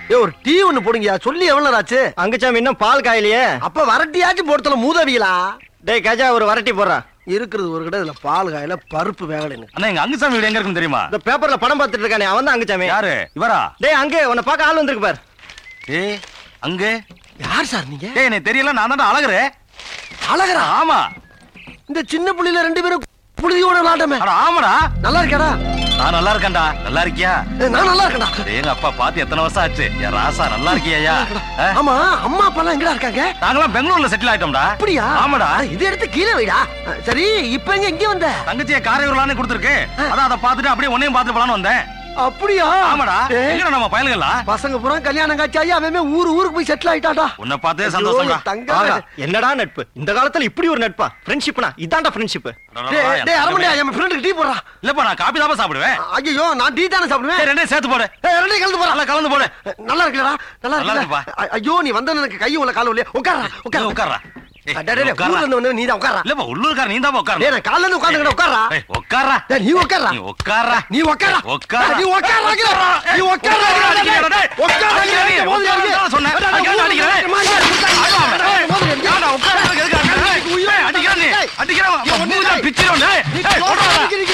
ஏ ஒரு டீ ஒண்ணு போடுங்கயா சொல்லி எவ்வளவு நேரம் ஆச்சு அங்குச்சாமி இன்னும் பால் காயிலையே அப்ப வரட்டியாச்சும் போடுத்தல மூதவிகளா டேய் கஜா ஒரு வரட்டி போடுறா இருக்கிறது ஒரு கடை இதுல பால் காயில பருப்பு வேகலைன்னு அண்ணா எங்க அங்குசாமி வீடு எங்க இருக்குன்னு தெரியுமா இந்த பேப்பர்ல படம் பார்த்துட்டு இருக்கானே அவன் தான் அங்குச்சாமி யாரு இவரா டேய் அங்கே உன்னை பார்க்க ஆள் வந்திருக்கு பார் ஏய் அங்க யார் சார் நீங்க ஏய் எனக்கு தெரியல நான் தான் அழகுறே அழகரா ஆமா இந்த சின்ன புள்ளில ரெண்டு பேரும் புழுதியோட விளாட்டமே அட ஆமாடா நல்லா இருக்கேடா நான் நல்லா இருக்கேன்டா நல்லா இருக்கியா ஏ, நான் நல்லா இருக்கேன்டா டேய், எங்க அப்பா பார்த்து எத்தனை வருஷம் ஆச்சு என் ராசா நல்லா இருக்கியா ஆமா அம்மா அப்பா எல்லாம் எங்கடா இருக்காங்க நாங்களாம் பெங்களூர்ல செட்டில் ஆயிட்டோம்டா அப்படியா ஆமாடா அட, இது எடுத்து கீழே வைடா சரி இப்ப எங்க இங்க வந்த தங்கச்சியை காரையூர்லான்னு கொடுத்துருக்கு அதான் அதை பார்த்துட்டு அப்படியே உன்னையும் பார்த்துட்டு போலான்னு வந்தேன் அப்படியா ஆமாடா ஏய், எங்கடா நம்ம பயலுங்களா பசங்க பூரா கல்யாணம் காட்சி அவன் ஊரு ஊருக்கு போய் செட்டில் ஆயிட்டாடா உன்னை பார்த்தே சந்தோஷம்டா தங்க ஆகா, என்னடா நட்பு இந்த காலத்துல இப்படி ஒரு நட்பா ஃப்ரெண்ட்ஷிப்னா இதான்டா ஃப்ரெண்ட்ஷிப் டேய் டேய் அரமணியா என் ஃப்ரெண்டுக்கு டீ போடுறா இல்லப்பா நான் காபி தான் சாப்பிடுவேன் ஐயோ நான் டீ தானே சாப்பிடுவேன் ஏய், ரெண்டையும் சேர்த்து போடு ஏய், ரெண்டையும் கலந்து போறா நல்லா கலந்து போடு நல்லா இருக்குல்லடா நல்லா நல்லா இருக்குல்ல இருக்குப்பா. அ- ஐயோ நீ வந்த எனக்கு கை உள்ள கால இல்லையா உட்காரா ஏய், உட்கார உட்கார்றா ஏய், டேய் டேய், டேய் உட்கார்றா. ஊர்ல இருந்து வந்து நீ தான் உட்காரா இல்லப்பா உள்ளூர்கார நீ தான் டேய் உட்காரணும் நான் காலைல இருந்து உட்கார்ந்துக்கிட்ட உட்காரா ஏய், உட்கார்றா டேய் நீ உட்காரா நீ உட்கார்றா நீ உட்காரா உட்காரா. நீ உட்காரா நீ உட்காரா அடிக்கிறா, டேய். உட்காரா அடிக்கிறா, நீ. உட்காரா சொன்னேன். அடிக்கிறா, அடிக்கிறா, டேய். ஏன்டா, உட்கார்றதுக்கு எதுக்கு அடிக்கிற? டேய், அடிக்கிறா நீ. அடிக்கிறா, உன் மூஞ்சில பிச்சிரும், டேய். ஏய், போடுறா.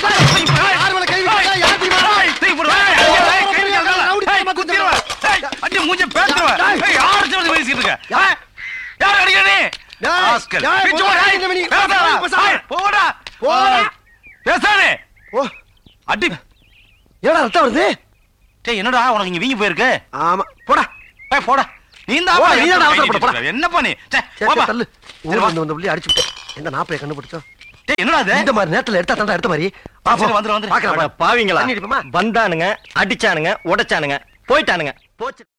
ஏய், தூக்கி போடு. ஏய், ஏய், கை வைக்காத. ஏய், குத்திருவேன். ஏய், அடி, மூஞ்சில பேத்துருவேன். ஏய், யார் அடிச்சு வந்து பேசிட்டு இருக்க? ஏய், யார் அடிக்கிற நீ? டேய், ராஸ்கல். டேய், பிச்சு போடு, ஏய், இந்த மணி. பேசாதடா. பேசாத. ஏய், போடா. போடா. பேசாதே. ஓ அடி. ஏடா ரத்தம் வருது டேய், என்னடா உனக்கு இங்க வீங்கி போயிருக்கு ஆமா போடா ஏய், போடா நீ தான் போடா, அப்பா நீ தான் எடுத்து அவசரப்பட, கையிட்டு போடா. இருக்க. என்னப்பா நீ சே, சரி, போப்பா. சரி, தள்ளு சரி, ஊர்ல வா. இருந்து வந்த புள்ளி அடிச்சு விட்டேன் எந்த நாப்பைய கண்டுபிடிச்சோம் டேய், என்னடா இது இந்த மாதிரி நேரத்துல எடுத்தா தாண்டா எடுத்த மாதிரி வா, போ. சரி, வந்துரு, வந்துரு. பார்க்கறேன், அட பா. பாவிங்களா தண்ணி அடிப்போமா? வந்தானுங்க அடிச்சானுங்க உடைச்சானுங்க போயிட்டானுங்க போச்சு